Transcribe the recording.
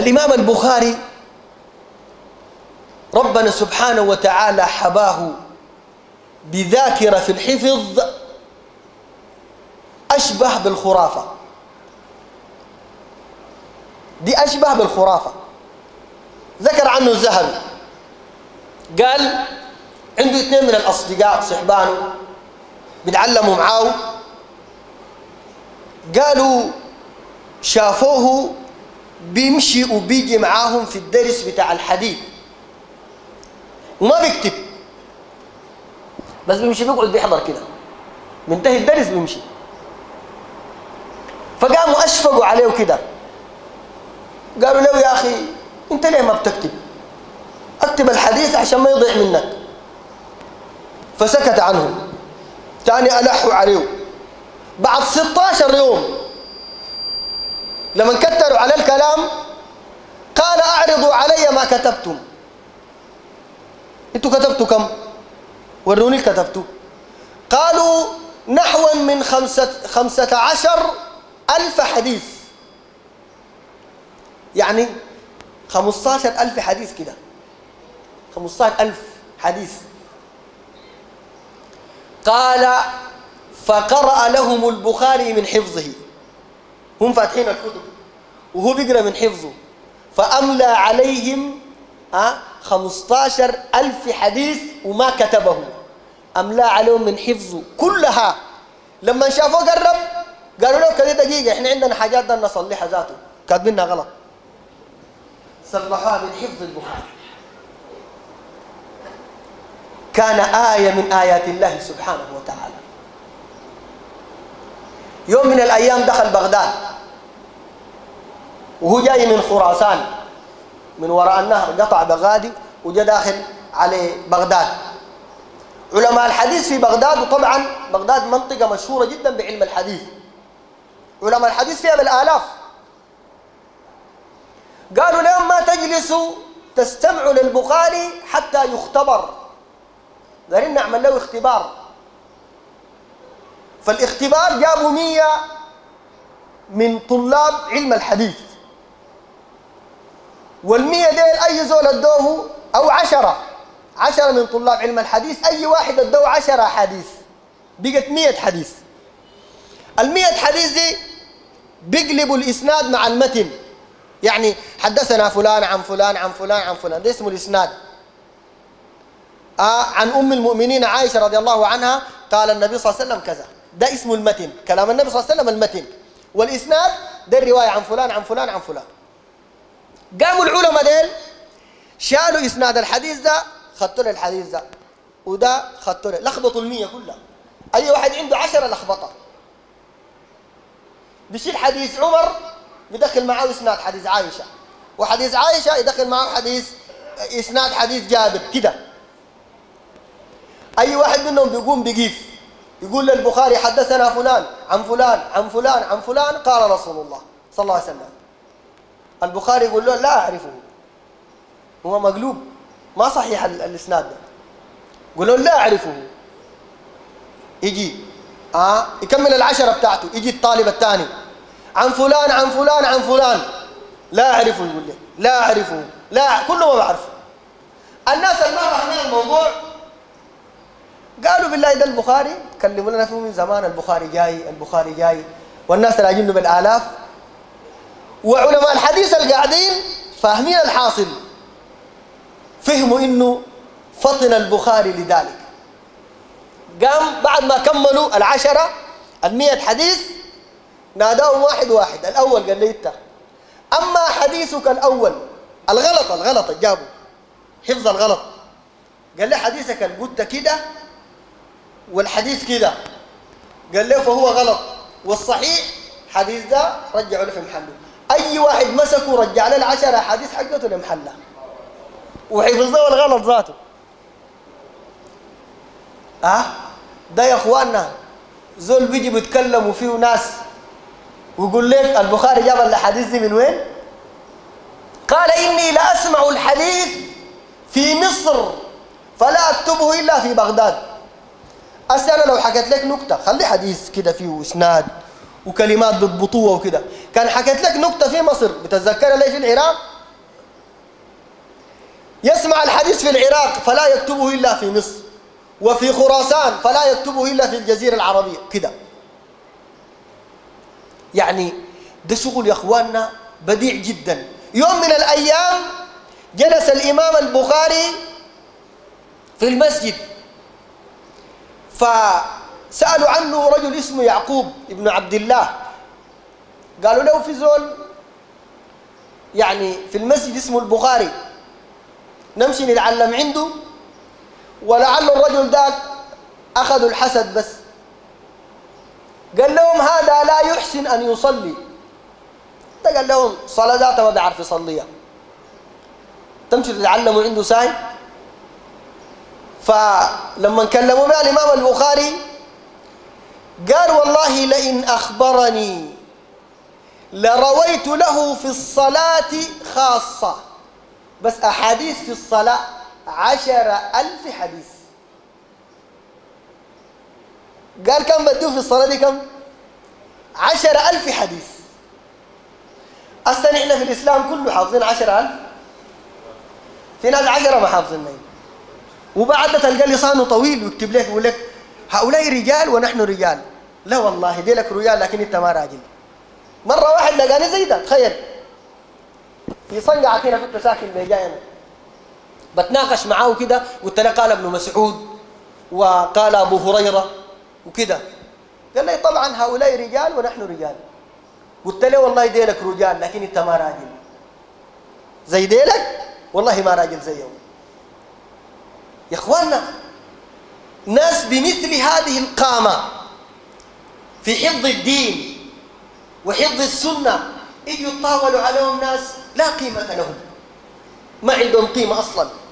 الإمام البخاري ربنا سبحانه وتعالى حباه بذاكرة في الحفظ أشبه بالخرافة دي أشبه بالخرافة ذكر عنه الذهبي قال عنده اثنين من الأصدقاء صحبانه بيتعلموا معاه قالوا شافوه بيمشي وبيجي معاهم في الدرس بتاع الحديث وما بيكتب بس بيمشي بيقعد بيحضر كده منتهي الدرس بيمشي فقاموا اشفقوا عليه كده قالوا له يا اخي انت ليه ما بتكتب اكتب الحديث عشان ما يضيع منك فسكت عنهم تاني الحوا عليه بعد 16 يوم لما كتروا على الكلام قال اعرضوا علي ما كتبتم انتوا كتبتوا كم وروني كتبتوا قالوا نحو من خمسة, خمسة عشر ألف حديث يعني خمسة ألف حديث كده خمسة ألف حديث قال فقرأ لهم البخاري من حفظه هم فاتحين الكتب وهو بيقرأ من حفظه فأملى عليهم أه خمستاشر ألف حديث وما كتبه أملى عليهم من حفظه كلها لما شافوه قرب قالوا له كذا دقيقة احنا عندنا حاجات بدنا نصلحها ذاته كاتبينها غلط صلحوها من حفظ البخاري كان آية من آيات الله سبحانه وتعالى يوم من الأيام دخل بغداد وهو جاي من خراسان من وراء النهر قطع بغادي وجاء داخل على بغداد علماء الحديث في بغداد وطبعا بغداد منطقة مشهورة جدا بعلم الحديث علماء الحديث فيها بالآلاف قالوا لهم ما تجلسوا تستمعوا للبخاري حتى يختبر قالوا نعمل له اختبار فالاختبار جابوا مية من طلاب علم الحديث والمية ديل أي زول ادوه أو عشرة عشرة من طلاب علم الحديث أي واحد ادوه عشرة حديث بقت مية حديث المية حديث دي بيقلبوا الإسناد مع المتن يعني حدثنا فلان عن فلان عن فلان عن فلان ده اسمه الإسناد آه عن أم المؤمنين عائشة رضي الله عنها قال النبي صلى الله عليه وسلم كذا ده اسمه المتن كلام النبي صلى الله عليه وسلم المتن والإسناد ده الرواية عن فلان عن فلان عن فلان قاموا العلماء ديل شالوا إسناد الحديث ده خدتوا له الحديث ده وده خدتوا له لخبطوا المية كلها أي واحد عنده عشرة لخبطة بيشيل حديث عمر بيدخل معاه إسناد حديث عائشة وحديث عائشة يدخل معاه حديث إسناد حديث جابر كده أي واحد منهم بيقوم بيقيف يقول للبخاري حدثنا فلان عن فلان عن فلان عن فلان قال رسول الله صلى الله عليه وسلم البخاري يقول له لا أعرفه هو مقلوب ما صحيح الإسناد ده يقول له لا أعرفه يجي آه يكمل العشرة بتاعته يجي الطالب الثاني عن فلان عن فلان عن فلان لا أعرفه يقول له لا أعرفه لا كله ما بعرفه الناس اللي ما فاهمين الموضوع قالوا بالله ده البخاري كلموا لنا فيه من زمان البخاري جاي البخاري جاي والناس راجين بالالاف وعلماء الحديث القاعدين فاهمين الحاصل فهموا انه فطن البخاري لذلك قام بعد ما كملوا العشرة المية حديث ناداهم واحد واحد الأول قال لي انت أما حديثك الأول الغلط الغلط جابوا حفظ الغلط قال لي حديثك اللي قلت كده والحديث كده قال له فهو غلط والصحيح حديث ده رجعوا له في محله اي واحد مسكه رجع له العشرة حديث حقته لمحله وحفظه الغلط ذاته اه ده يا اخواننا زول بيجي بيتكلموا فيه ناس ويقول لك البخاري جاب الحديث دي من وين قال اني لاسمع الحديث في مصر فلا اكتبه الا في بغداد هسه انا لو حكيت لك نكته خلي حديث كده فيه اسناد وكلمات بتبطوه وكده كان حكيت لك نكته في مصر بتتذكرها لي في العراق يسمع الحديث في العراق فلا يكتبه إلا في مصر وفي خراسان فلا يكتبه إلا في الجزيرة العربية كده يعني ده شغل يا أخواننا بديع جدا يوم من الأيام جلس الإمام البخاري في المسجد فسألوا عنه رجل اسمه يعقوب ابن عبد الله قالوا له في زول يعني في المسجد اسمه البخاري نمشي نتعلم عنده ولعل الرجل ذاك أخذوا الحسد بس قال لهم هذا لا يحسن أن يصلي ده قال لهم صلاة ذاته ما بيعرف يصليها تمشي تتعلموا عنده ساي فلما كلموا مع الإمام البخاري قال والله لئن أخبرني لرويت له في الصلاة خاصة بس أحاديث في الصلاة عشر ألف حديث قال كم بدو في الصلاة دي كم عشر ألف حديث أصلا إحنا في الإسلام كله حافظين عشر ألف في ناس عشرة ما حافظين وبعد تلقى لسانه طويل ويكتب لك يقول لك هؤلاء رجال ونحن رجال لا والله دي لك رجال لكن انت ما راجل مرة واحد لقاني زي ده تخيل في صنقعة كده كنت ساكن بجاي بتناقش معاه كده قلت له قال ابن مسعود وقال ابو هريره وكده قال لي طبعا هؤلاء رجال ونحن رجال قلت له والله ديلك رجال لكن انت ما راجل زي ديلك والله ما راجل زيهم يا اخواننا ناس بمثل هذه القامه في حفظ الدين وحفظ السنه يجوا يتطاولوا عليهم ناس لا قيمه لهم ما عندهم قيمه اصلا